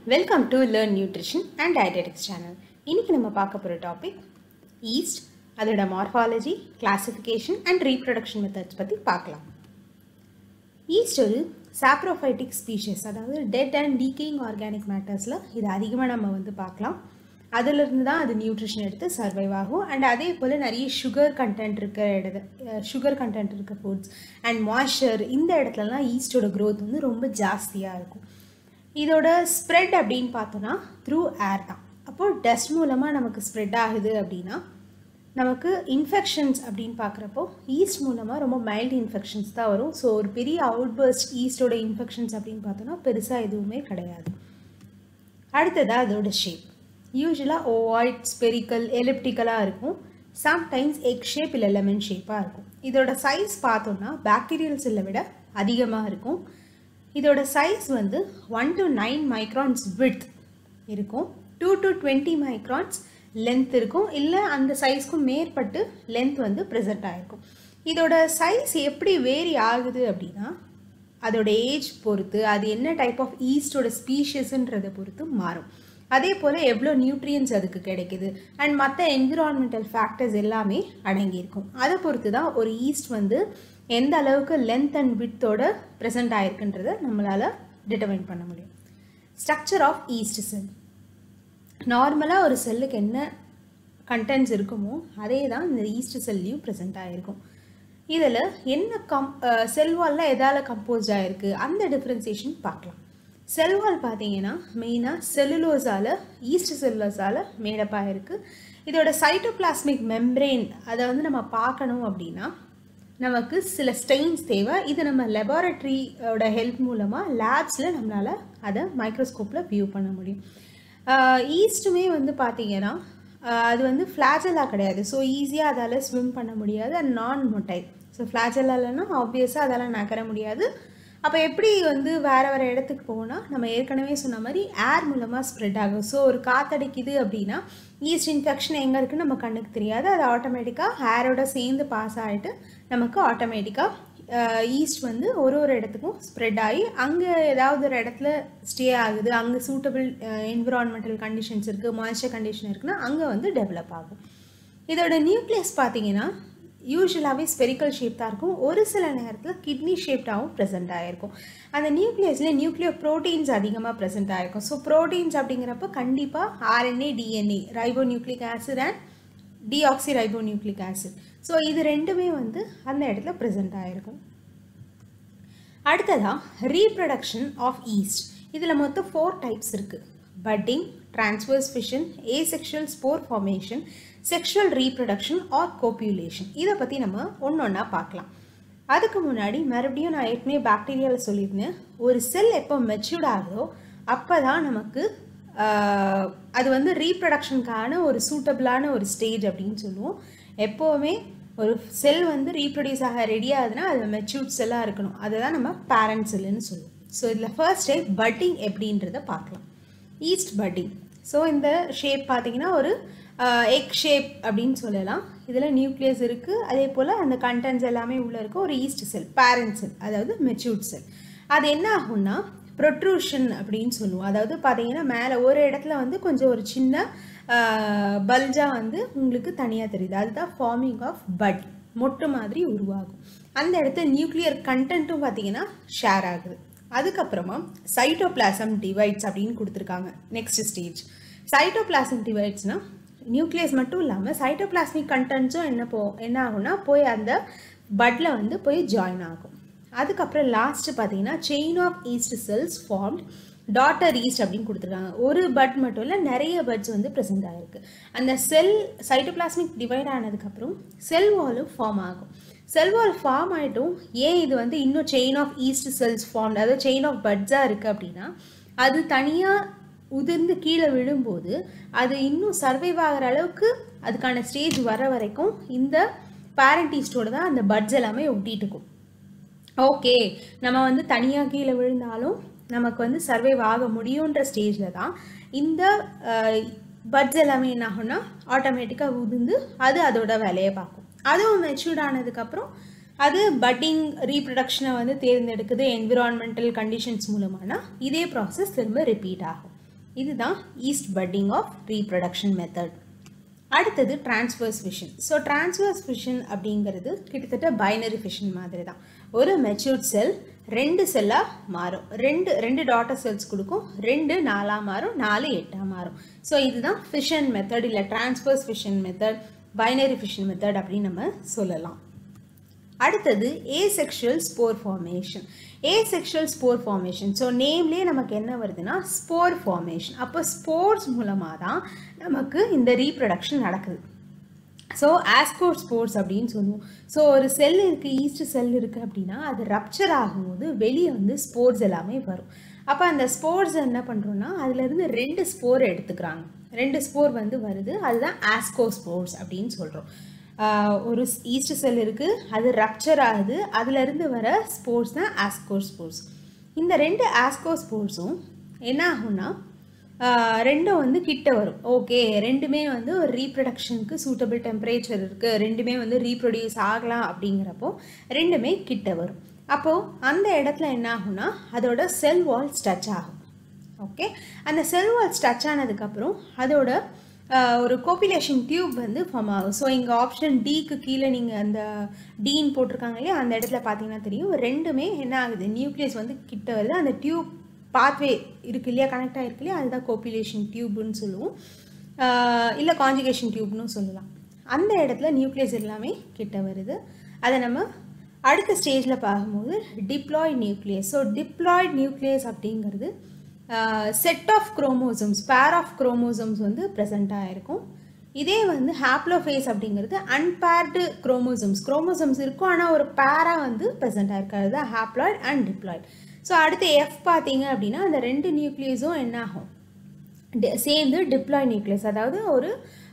welcome to learn nutrition and dietetics channel இன்னைக்கு நம்ம பார்க்க போகிற டாபிக் ஈஸ்ட் அதோட morphology classification and reproduction methods பற்றி பார்க்கலாம் ஈஸ்ட் ஒரு சாப்ரோஃபைட்டிக் ஸ்பீஷஸ் அதாவது டெட் அண்ட் டீகேயிங் ஆர்கானிக் மேட்டர்ஸில் இது அதிகமாக நம்ம வந்து பார்க்கலாம் அதிலிருந்து தான் அது நியூட்ரிஷன் எடுத்து சர்வைவ் ஆகும் அண்ட் அதே போல் நிறைய சுகர் கண்டென்ட் இருக்கிற இடத்து சுகர் கண்டென்ட் இருக்க ஃபுட்ஸ் அண்ட் மாய்ஸ்சர் இந்த இடத்துலலாம் ஈஸ்டோட க்ரோத் வந்து ரொம்ப ஜாஸ்தியாக இருக்கும் இதோட ஸ்ப்ரெட் அப்படின்னு பார்த்தோன்னா த்ரூ ஏர் தான் அப்போது டஸ்ட் மூலமாக நமக்கு ஸ்ப்ரெட் ஆகுது அப்படின்னா நமக்கு இன்ஃபெக்ஷன்ஸ் அப்படின்னு பார்க்குறப்போ ஈஸ்ட் மூலமாக ரொம்ப மைல்டு இன்ஃபெக்ஷன்ஸ் தான் வரும் ஸோ ஒரு பெரிய அவுட்பர்ஸ்ட் ஈஸ்டோட இன்ஃபெக்ஷன்ஸ் அப்படின்னு பார்த்தோன்னா பெருசாக எதுவுமே கிடையாது அடுத்ததாக அதோட ஷேப் யூஸ்வலாக ஓவாய்ட் ஸ்பெரிக்கல் எலிப்டிக்கலாக இருக்கும் சம்டைம்ஸ் எக் ஷேப் இல்லை லெமன் ஷேப்பாக இருக்கும் இதோட சைஸ் பார்த்தோன்னா பாக்டீரியல் செல்லை விட அதிகமாக இருக்கும் இதோட சைஸ் வந்து one to nine microns width இருக்கும் two to twenty microns length இருக்கும் இல்லை அந்த சைஸ்க்கும் மேற்பட்டு லென்த் வந்து ப்ரெசென்ட் ஆகிருக்கும் இதோட சைஸ் எப்படி வேரி ஆகுது அப்படின்னா அதோட ஏஜ் பொறுத்து அது என்ன டைப் ஆஃப் ஈஸ்டோட ஸ்பீஷியஸுன்றதை பொறுத்து மாறும் அதே போல் எவ்வளோ நியூட்ரியன்ஸ் அதுக்கு கிடைக்குது அண்ட் மற்ற என்விரான்மெண்டல் ஃபேக்டர்ஸ் எல்லாமே அடங்கியிருக்கும் அதை பொறுத்து தான் ஒரு ஈஸ்ட் வந்து எந்த அளவுக்கு லென்த் அண்ட் வித்தோட ப்ரெசென்ட் ஆயிருக்குன்றதை நம்மளால் டிட்டர்மைன் பண்ண முடியும் ஸ்ட்ரக்சர் ஆஃப் ஈஸ்ட் செல் நார்மலாக ஒரு செல்லுக்கு என்ன கண்டென்ட்ஸ் இருக்குமோ அதே தான் இந்த ஈஸ்ட் செல்லையும் ப்ரெசென்ட் ஆகிருக்கும் இதில் என்ன கம் செல்வாலில் எதால் கம்போஸ்ட் ஆகிருக்கு அந்த டிஃப்ரென்சியேஷன் பார்க்கலாம் செல்வால் பார்த்தீங்கன்னா மெயினாக செல்லுலோஸால் ஈஸ்ட் செல்லுலோஸால் மேடப்பாக இருக்குது இதோட சைட்டோபிளாஸ்மிக் மெம்ப்ரெயின் அதை வந்து நம்ம பார்க்கணும் அப்படின்னா நமக்கு சில ஸ்டெயின்ஸ் தேவை இது நம்ம லெபார்ட்ரியோட ஹெல்ப் மூலமாக லேப்ஸில் நம்மளால் அதை மைக்ரோஸ்கோப்பில் வியூ பண்ண முடியும் ஈஸ்ட்டுமே வந்து பார்த்தீங்கன்னா அது வந்து ஃப்ளாஜெல்லாம் கிடையாது ஸோ ஈஸியாக அதால் ஸ்விம் பண்ண முடியாது அண்ட் நான் மொட்டைல் ஸோ ஃப்ளாஜெல்லாலன்னா ஆப்வியஸாக அதால் நகர முடியாது அப்போ எப்படி வந்து வேறு வேறு இடத்துக்கு போனால் நம்ம ஏற்கனவே சொன்ன மாதிரி ஏர் மூலமாக ஸ்ப்ரெட் ஆகும் ஸோ ஒரு காத்தடிக்குது அப்படின்னா ஈஸ்ட் இன்ஃபெக்ஷன் எங்கே இருக்குன்னு நம்ம கண்ணுக்கு தெரியாது அது ஆட்டோமேட்டிக்காக ஏரோட சேர்ந்து பாஸ் ஆகிட்டு நமக்கு ஆட்டோமேட்டிக்காக ஈஸ்ட் வந்து ஒரு ஒரு இடத்துக்கும் ஸ்ப்ரெட் ஆகி அங்கே ஏதாவது ஒரு இடத்துல ஸ்டே ஆகுது அங்கே சூட்டபிள் என்விரான்மெண்டல் கண்டிஷன்ஸ் இருக்குது மாய்ஸ்சர் கண்டிஷன் இருக்குன்னா அங்கே வந்து டெவலப் ஆகும் இதோட நியூக்ளியஸ் பார்த்தீங்கன்னா யூஸ்வலாகவே ஸ்பெரிக்கல் ஷேப் தான் இருக்கும் ஒரு சில நேரத்தில் கிட்னி ஷேப்டாகவும் ப்ரெசென்ட் ஆகிருக்கும் அந்த நியூக்ளியஸில் நியூக்ளியோ ப்ரோட்டீன்ஸ் அதிகமாக ப்ரெசென்ட் ஆகிருக்கும் ஸோ ப்ரோட்டீன்ஸ் அப்படிங்கிறப்ப கண்டிப்பாக RNA DNA ribo nucleic acid and ribo nucleic acid so இது ரெண்டுமே வந்து அந்த இடத்துல ப்ரெசென்ட் ஆகிருக்கும் அடுத்ததாக ரீப்ரடக்ஷன் ஆஃப் ஈஸ்ட் இதில் மொத்தம் ஃபோர் டைப்ஸ் இருக்குது budding transverse fission asexual spore formation sexual reproduction or copulation இதை பற்றி நம்ம ஒன்று ஒன்றா பார்க்கலாம் அதுக்கு முன்னாடி மறுபடியும் நான் ஏற்கனவே பாக்டீரியாவில் சொல்லியிருந்தேன் ஒரு செல் எப்போ மெச்சூர்ட் ஆகுதோ அப்போ தான் நமக்கு அது வந்து ரீப்ரடக்ஷனுக்கான ஒரு சூட்டபிளான ஒரு ஸ்டேஜ் அப்படின்னு சொல்லுவோம் எப்போவுமே ஒரு செல் வந்து ரீப்ரொடியூஸ் ஆக ரெடி ஆகுதுன்னா அது மெச்சூர்ட் செல்லாக இருக்கணும் அதை தான் நம்ம பேரண்ட் செல்லுன்னு சொல்லுவோம் ஸோ இதில் ஃபர்ஸ்ட் டைப் பட்டிங் எப்படின்றத பார்க்கலாம் ஈஸ்ட் பட்டிங் ஸோ இந்த ஷேப் பார்த்தீங்கன்னா ஒரு எக் ஷேப் அப்படின்னு சொல்லலாம் இதில் நியூக்ளியஸ் இருக்குது அதே போல் அந்த கண்டென்ட்ஸ் எல்லாமே உள்ளே இருக்கும் ஒரு ஈஸ்ட் செல் பேரண்ட் செல் அதாவது மெச்சூர்ட் செல் அது என்ன ஆகும்னா ப்ரொட்ரூஷன் அப்படின்னு சொல்லுவோம் அதாவது பார்த்தீங்கன்னா மேலே ஒரு இடத்துல வந்து கொஞ்சம் ஒரு சின்ன பல்ஜாக வந்து உங்களுக்கு தனியாக தெரியுது அதுதான் ஃபார்மிங் ஆஃப் பட் மொட்டு மாதிரி உருவாகும் அந்த இடத்துல நியூக்ளியர் கண்டென்ட்டும் பார்த்தீங்கன்னா ஷேர் ஆகுது அதுக்கப்புறமா சைட்டோபிளாசம் டிவைட்ஸ் அப்படின்னு கொடுத்துருக்காங்க நெக்ஸ்ட் ஸ்டேஜ் சைட்டோபிளாசம் டிவைட்ஸ்னால் நியூக்ளியஸ் மட்டும் இல்லாமல் சைட்டோபிளாஸ்மிக் கண்டென்ட்ஸும் என்ன போ என்ன ஆகும்னா போய் அந்த பட்டில் வந்து போய் ஜாயின் ஆகும் அதுக்கப்புறம் லாஸ்ட்டு பார்த்தீங்கன்னா chain of yeast cells formed daughter yeast அப்படின்னு கொடுத்துருக்காங்க ஒரு பட் மட்டும் இல்லை நிறைய பட்ஸ் வந்து ப்ரெசென்ட் ஆகிருக்கு அந்த செல் சைட்டோபிளாஸ்மிக் டிவைட் ஆனதுக்கப்புறம் செல் வாலும் ஃபார்ம் ஆகும் செல் வால் ஃபார்ம் ஆகிட்டும் ஏன் இது வந்து இன்னும் chain of yeast cells form அதாவது செயின் ஆஃப் பட்ஸாக இருக்குது அப்படின்னா அது தனியாக உதிர்ந்து கீழே விழும்போது அது இன்னும் சர்வைவ் ஆகிற அளவுக்கு அதுக்கான ஸ்டேஜ் வர வரைக்கும் இந்த பேரண்ட் ஈஸ்டோட தான் அந்த பட்ஸ் எல்லாமே ஒட்டிட்டு இருக்கும் ஓகே நம்ம வந்து தனியாக கீழே விழுந்தாலும் நமக்கு வந்து சர்வைவ் ஆக முடியுன்ற ஸ்டேஜில் தான் இந்த பட்ஸ் எல்லாமே என்ன ஆகும்னா ஆட்டோமேட்டிக்காக உதிர்ந்து அது அதோட வேலையை பார்க்கும் அதுவும் மெச்சூர்ட் ஆனதுக்கப்புறம் அது பட்டிங் ரீப்ரடக்ஷனை வந்து தேர்ந்தெடுக்குது என்விரான்மெண்டல் கண்டிஷன்ஸ் மூலமானா இதே ப்ராசஸ் திரும்ப ரிப்பீட் ஆகும் இதுதான் yeast budding of reproduction method அடுத்தது transverse fission so transverse fission அப்படிங்கிறது கிட்டத்தட்ட பைனரி ஃபிஷன் மாதிரி தான் ஒரு மெச்சூர்ட் செல் ரெண்டு செல்லாக மாறும் ரெண்டு ரெண்டு டாட்டர் செல்ஸ் கொடுக்கும் ரெண்டு நாலாக மாறும் நாலு எட்டாக மாறும் ஸோ இதுதான் ஃபிஷன் மெத்தட் இல்லை transverse fission method binary fission method அப்படின்னு நம்ம சொல்லலாம் அடுத்தது asexual spore formation asexual spore formation so நேம்லேயே நமக்கு என்ன வருதுன்னா ஸ்போர் ஃபார்மேஷன் அப்போ ஸ்போர்ஸ் மூலமாக தான் நமக்கு இந்த ரீப்ரொடக்ஷன் நடக்குது ஸோ ஆஸ்கோர் ஸ்போர்ட்ஸ் அப்படின்னு சொல்லுவோம் ஸோ ஒரு செல் இருக்குது ஈஸ்ட் செல் இருக்குது அப்படின்னா அது ரப்சர் ஆகும்போது வெளியே வந்து ஸ்போர்ட்ஸ் எல்லாமே வரும் அப்போ அந்த ஸ்போர்ட்ஸ் என்ன பண்ணுறோன்னா அதுலேருந்து ரெண்டு ஸ்போர் எடுத்துக்கிறாங்க ரெண்டு ஸ்போர் வந்து வருது அதுதான் ஆஸ்கோ ஸ்போர்ட்ஸ் அப்படின்னு சொல்கிறோம் ஒரு ஈஸ்ட் செல் இருக்குது அது ரப்சர் ஆகுது அதுலேருந்து வர ஸ்போர்ட்ஸ் தான் ஆஸ்கோ ஸ்போர்ட்ஸ் இந்த ரெண்டு ஆஸ்கோ ஸ்போர்ட்ஸும் என்ன ஆகும்னா ரெண்டும் வந்து கிட்ட வரும் ஓகே ரெண்டுமே வந்து ஒரு ரீப்ரொடக்ஷனுக்கு சூட்டபிள் டெம்பரேச்சர் இருக்குது ரெண்டுமே வந்து ரீப்ரொடியூஸ் ஆகலாம் அப்படிங்கிறப்போ ரெண்டுமே கிட்ட வரும் அப்போது அந்த இடத்துல என்ன ஆகும்னா அதோட செல் வால் ஸ்டச் ஆகும் ஓகே அந்த செல் வால் ஸ்டச் ஆனதுக்கப்புறம் அதோட ஒரு கோபிலேஷன் டியூப் வந்து ஃபார்ம் ஆகும் ஸோ இங்கே ஆப்ஷன் டிக்கு கீழே நீங்கள் அந்த டீன் போட்டிருக்காங்க இல்லையா அந்த இடத்துல பார்த்தீங்கன்னா தெரியும் ரெண்டுமே என்ன ஆகுது நியூக்ளியஸ் வந்து கிட்ட வருது அந்த டியூப் பாத்வே இருக்கு இல்லையா கனெக்ட் ஆகிருக்கு இல்லையா அதுதான் கோபிலேஷன் டியூப்னு சொல்லுவோம் இல்லை காஞ்சுகேஷன் டியூப்னு சொல்லலாம் அந்த இடத்துல நியூக்ளியஸ் எல்லாமே கிட்ட வருது அதை நம்ம அடுத்த ஸ்டேஜில் பார்க்கும்போது diploid nucleus so diploid nucleus அப்படிங்கிறது set of chromosomes pair of chromosomes வந்து ப்ரெசென்ட் ஆகிருக்கும் இதே வந்து ஹாப்ளோஃபேஸ் அப்படிங்கிறது அன்பேர்டு குரோமோசோம்ஸ் குரோமோசோம்ஸ் இருக்கும் ஆனால் ஒரு பேராக வந்து ப்ரெசென்ட் ஆயிருக்காது தான் ஹாப்ளாய்ட் அண்ட் டிப்ளாய்ட் ஸோ அடுத்து எஃப் பார்த்தீங்க அப்படின்னா அந்த ரெண்டு நியூக்ளியஸும் என்ன ஆகும் சேர்ந்து டிப்ளாய் நியூக்ளியஸ் அதாவது ஒரு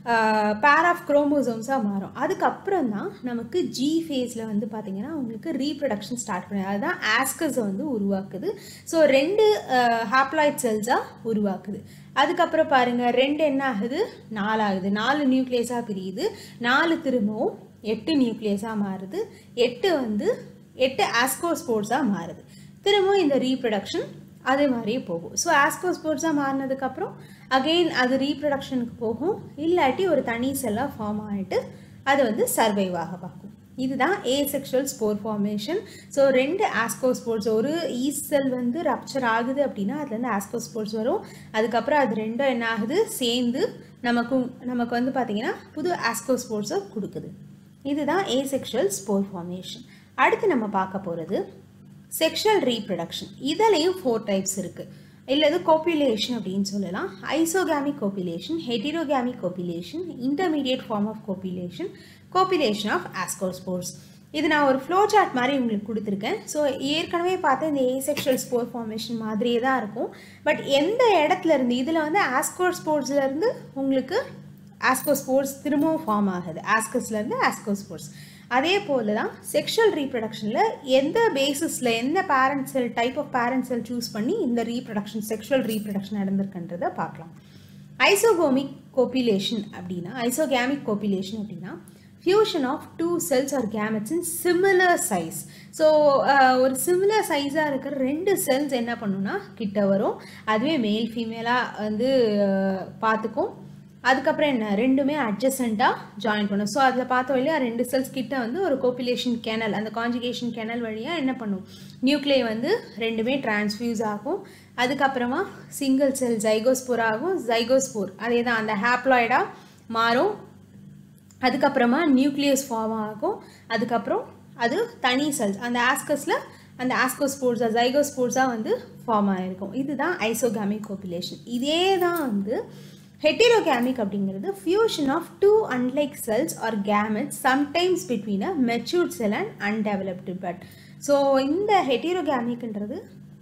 பேர் ஆஃப் குரோமோசோம்ஸாக மாறும் அதுக்கப்புறம் தான் நமக்கு ஜி ஃபேஸில் வந்து பார்த்திங்கன்னா உங்களுக்கு ரீப்ரொடக்ஷன் ஸ்டார்ட் பண்ணி அதுதான் ஆஸ்கஸை வந்து உருவாக்குது ஸோ ரெண்டு ஹாப்ளாய்ட் செல்ஸாக உருவாக்குது அதுக்கப்புறம் பாருங்கள் ரெண்டு என்ன ஆகுது நாலு ஆகுது நாலு நியூக்ளியஸாக பிரியுது நாலு திரும்பவும் எட்டு நியூக்ளியஸாக மாறுது எட்டு வந்து எட்டு ஆஸ்கோஸ்போர்ட்ஸாக மாறுது திரும்பவும் இந்த ரீப்ரொடக்ஷன் அதே மாதிரியே போகும் ஸோ ஆஸ்கோஸ்போர்ட்ஸாக மாறினதுக்கப்புறம் அகெயின் அது ரீப்ரொடக்ஷனுக்கு போகும் இல்லாட்டி ஒரு தனி செல்லாக ஃபார்ம் ஆகிட்டு அது வந்து சர்வைவ் ஆக பார்க்கும் இதுதான் asexual spore formation so ரெண்டு ஆஸ்கோஸ்போர்ட்ஸ் ஒரு ஈஸ்ட் செல் வந்து ரப்சர் ஆகுது அப்படின்னா அதுலேருந்து ஆஸ்கோஸ்போர்ட்ஸ் வரும் அதுக்கப்புறம் அது ரெண்டும் என்ன ஆகுது சேர்ந்து நமக்கு நமக்கு வந்து பார்த்திங்கன்னா புது ஆஸ்கோஸ்போர்ட்ஸை கொடுக்குது இதுதான் ஏ செக்ஷுவல் ஸ்போர் ஃபார்மேஷன் அடுத்து நம்ம பார்க்க போகிறது செக்ஷுவல் ரீப்ரொடக்ஷன் இதுலேயும் ஃபோர் டைப்ஸ் இருக்குது இல்லை இது கோபிலேஷன் அப்படின்னு சொல்லலாம் isogamic copulation heterogamic copulation intermediate form of copulation copulation of ascospores இது நான் ஒரு ஃப்ளோ சார்ட் மாதிரி உங்களுக்கு கொடுத்துருக்கேன் ஸோ ஏற்கனவே பார்த்த இந்த ஏசெக்ஷுவல் ஸ்போர் ஃபார்மேஷன் மாதிரியே தான் இருக்கும் பட் எந்த இடத்துல இருந்து இதில் வந்து ஆஸ்கோர் ஸ்போர்ட்ஸ்லேருந்து உங்களுக்கு ஆஸ்கோஸ்போர்ட்ஸ் திரும்பவும் ஃபார்ம் ஆகுது ஆஸ்கஸ்லேருந்து ஆஸ்கோஸ்போர்ட்ஸ் அதே போல தான் செக்ஷுவல் ரீப்ரொடக்ஷனில் எந்த பேசிஸில் எந்த parent cell type of parent cell choose பண்ணி இந்த ரீப்ரொடக்ஷன் செக்ஷுவல் ரீப்ரொடக்ஷன் நடந்திருக்குன்றதை பார்க்கலாம் ஐசோகோமிக் கோபிலேஷன் அப்படின்னா ஐசோகேமிக் கோபிலேஷன் அப்படின்னா fusion of two cells or gametes in similar size so ஒரு சிமிலர் சைஸாக இருக்கிற ரெண்டு செல்ஸ் என்ன பண்ணுன்னா கிட்ட வரும் அதுவே மேல் ஃபீமேலாக வந்து பார்த்துக்கும் அதுக்கப்புறம் என்ன ரெண்டுமே அட்ஜசண்ட்டாக ஜாயின் பண்ணும் ஸோ அதில் பார்த்தோம் இல்லையா ரெண்டு செல்ஸ் கிட்ட வந்து ஒரு கோபிலேஷன் கேனல் அந்த காஞ்சுகேஷன் கேனல் வழியாக என்ன பண்ணும் நியூக்ளியை வந்து ரெண்டுமே டிரான்ஸ்ஃபியூஸ் ஆகும் அதுக்கப்புறமா சிங்கிள் செல் ஜைகோஸ்போர் ஆகும் ஜைகோஸ்போர் அதே தான் அந்த ஹாப்ளாய்டாக மாறும் அதுக்கப்புறமா நியூக்ளியஸ் ஃபார்ம் ஆகும் அதுக்கப்புறம் அது தனி செல்ஸ் அந்த ஆஸ்கஸில் அந்த ஆஸ்கோஸ்போர்ட்ஸாக ஜைகோஸ்போர்ட்ஸாக வந்து ஃபார்ம் ஆகிருக்கும் இதுதான் ஐசோகாமிக் கோபிலேஷன் இதே தான் வந்து ஹெட்டிரோகேமிக் அப்படிங்கிறது fusion of two unlike cells or gametes sometimes between a matured cell and undeveloped but so இந்த ஹெட்டிரோகேமிக்ன்றது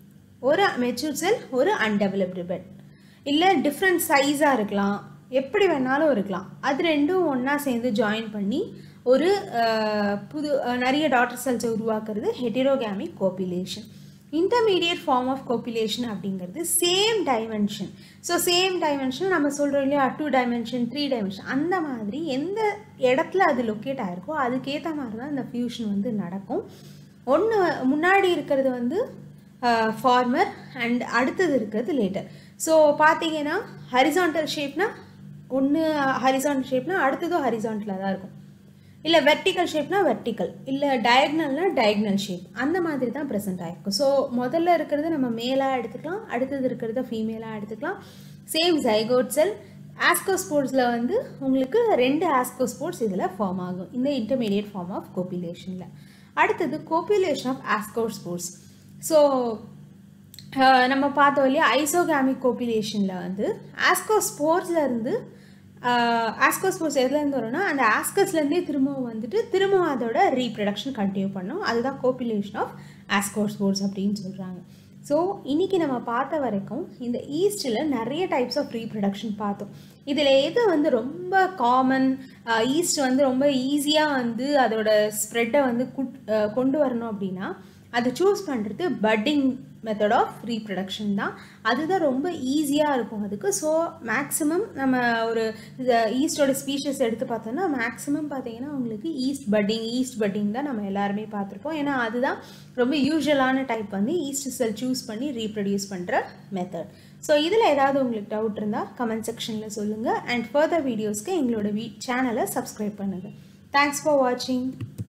ஒரு மெச்சூர்ட் செல் ஒரு அன்டெவலப்டு பெட் இல்லை டிஃப்ரெண்ட் சைஸாக இருக்கலாம் எப்படி வேணாலும் இருக்கலாம் அது ரெண்டும் ஒன்றா சேர்ந்து ஜாயின் பண்ணி ஒரு புது நிறைய டாட்டர் செல்ஸை உருவாக்குறது heterogamic copulation intermediate form of copulation அப்படிங்கிறது same dimension so same dimension நம்ம சொல்கிறோம் இல்லையா டூ டைமென்ஷன் த்ரீ டைமென்ஷன் அந்த மாதிரி எந்த இடத்துல அது லொக்கேட் ஆகிருக்கோ அதுக்கேற்ற மாதிரி தான் இந்த ஃபியூஷன் வந்து நடக்கும் ஒன்று முன்னாடி இருக்கிறது வந்து ஃபார்மர் அண்ட் அடுத்தது இருக்கிறது லேட்டர் ஸோ பார்த்தீங்கன்னா ஹரிசாண்டல் ஷேப்னா ஒன்று ஹரிசாண்டல் ஷேப்னா அடுத்ததும் ஹரிசாண்டலாக தான் இருக்கும் இல்லை வெர்டிக்கல் ஷேப்னா வெர்டிக்கல் இல்லை டயக்னல்னா டயக்னல் ஷேப் அந்த மாதிரி தான் ப்ரெசென்ட் ஆகிருக்கும் ஸோ முதல்ல இருக்கிறது நம்ம மேலாக எடுத்துக்கலாம் அடுத்தது இருக்கிறத ஃபீமேலாக எடுத்துக்கலாம் சேம் ஜைகோட் செல் ஆஸ்கோஸ்போர்ட்ஸில் வந்து உங்களுக்கு ரெண்டு ஆஸ்கோஸ்போர்ட்ஸ் இதில் ஃபார்ம் ஆகும் இந்த இன்டர்மீடியட் ஃபார்ம் ஆஃப் கோபிலேஷனில் அடுத்தது கோபிலேஷன் ஆஃப் ஆஸ்கோஸ்போர்ட்ஸ் ஸோ நம்ம பார்த்தோம் இல்லையா ஐசோகாமிக் கோபிலேஷனில் வந்து ஆஸ்கோஸ்போர்ஸில் இருந்து ஆஸ்கோஸ்போர்ஸ் எதுலேருந்து வரும்னா அந்த ஆஸ்கஸ்லேருந்தே திரும்பவும் வந்துட்டு திரும்பவும் அதோட ரீப்ரடக்ஷன் கண்டினியூ பண்ணும் அதுதான் கோபிலேஷன் ஆஃப் ஆஸ்கோஸ்போர்ஸ் அப்படின்னு சொல்கிறாங்க ஸோ இன்றைக்கி நம்ம பார்த்த வரைக்கும் இந்த ஈஸ்டில் நிறைய டைப்ஸ் ஆஃப் ரீப்ரடக்ஷன் பார்த்தோம் இதில் எது வந்து ரொம்ப காமன் ஈஸ்ட் வந்து ரொம்ப ஈஸியாக வந்து அதோட ஸ்ப்ரெட்டை வந்து கொண்டு வரணும் அப்படின்னா அதை சூஸ் பண்ணுறது பட்டிங் மெத்தட் ஆஃப் ரீப்ரடக்ஷன் தான் அதுதான் ரொம்ப ஈஸியாக இருக்கும் அதுக்கு ஸோ மேக்ஸிமம் நம்ம ஒரு ஈஸ்டோட ஸ்பீஷஸ் எடுத்து பார்த்தோம்னா மேக்ஸிமம் பார்த்தீங்கன்னா உங்களுக்கு ஈஸ்ட் பட்டிங் ஈஸ்ட் பட்டிங் தான் நம்ம எல்லாருமே பார்த்துருப்போம் ஏன்னா அதுதான் ரொம்ப யூஸ்வலான டைப் வந்து ஈஸ்ட் செல் சூஸ் பண்ணி ரீப்ரொடியூஸ் பண்ணுற மெத்தட் ஸோ இதில் ஏதாவது உங்களுக்கு டவுட் இருந்தால் கமெண்ட் செக்ஷனில் சொல்லுங்கள் அண்ட் ஃபர்தர் வீடியோஸ்க்கு எங்களோட வீ சேனலை சப்ஸ்கிரைப் பண்ணுங்கள் தேங்க்ஸ் ஃபார் வாட்சிங்